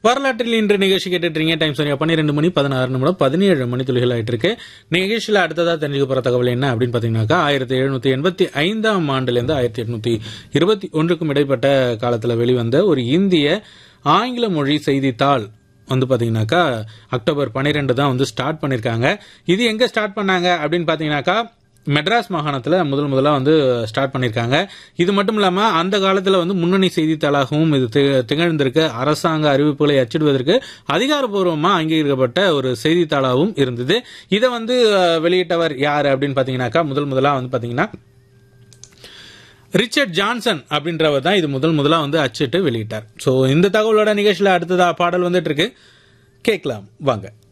வரலாற்றில் இன்று நிகழ்ச்சி கேட்டுட்டு டைம் சரியா பன்னிரெண்டு மணி பதினாறு நிமிடம் பதினேழு மணி துளிகள் ஆயிட்டு இருக்கு நிகழ்ச்சியில் அடுத்ததா தெரிஞ்சுக்க போற தகவல் என்ன அப்படின்னு பாத்தீங்கன்னாக்கா ஆயிரத்தி எழுநூத்தி எண்பத்தி ஐந்தாம் ஆண்டுல இருந்து ஆயிரத்தி எட்நூத்தி இருபத்தி ஒன்றுக்கும் இடைப்பட்ட காலத்துல வெளிவந்த ஒரு இந்திய ஆங்கில மொழி செய்தித்தாள் வந்து பாத்தீங்கன்னாக்கா அக்டோபர் பன்னிரெண்டு தான் வந்து ஸ்டார்ட் பண்ணிருக்காங்க இது எங்க ஸ்டார்ட் பண்ணாங்க அப்படின்னு பாத்தீங்கன்னாக்கா மெட்ராஸ் மாகாணத்தில் முதல் முதலாக வந்து ஸ்டார்ட் பண்ணியிருக்காங்க இது மட்டும் இல்லாமல் அந்த காலத்தில் வந்து முன்னணி செய்தித்தாளாகவும் இது தி- திகழ்ந்திருக்கு அரசாங்க அறிவிப்புகளை அச்சிடுவதற்கு அதிகாரப்பூர்வமாக அங்கீகரிக்கப்பட்ட ஒரு செய்தித்தாளாகவும் இருந்தது இதை வந்து அஹ், வெளியிட்டவர் யார் அப்படின்னு பார்த்தீங்கன்னாக்கா முதல் முதலாக வந்து பார்த்தீங்கன்னா ரிச்சர்ட் ஜான்சன் அப்படின்றவர் தான் இது முதல் முதலா வந்து அச்சிட்டு வெளியிட்டார் ஸோ இந்த தகவலோட நிகழ்ச்சியில் அடுத்ததா பாடல் வந்துட்டு இருக்கு கேட்கலாம் வாங்க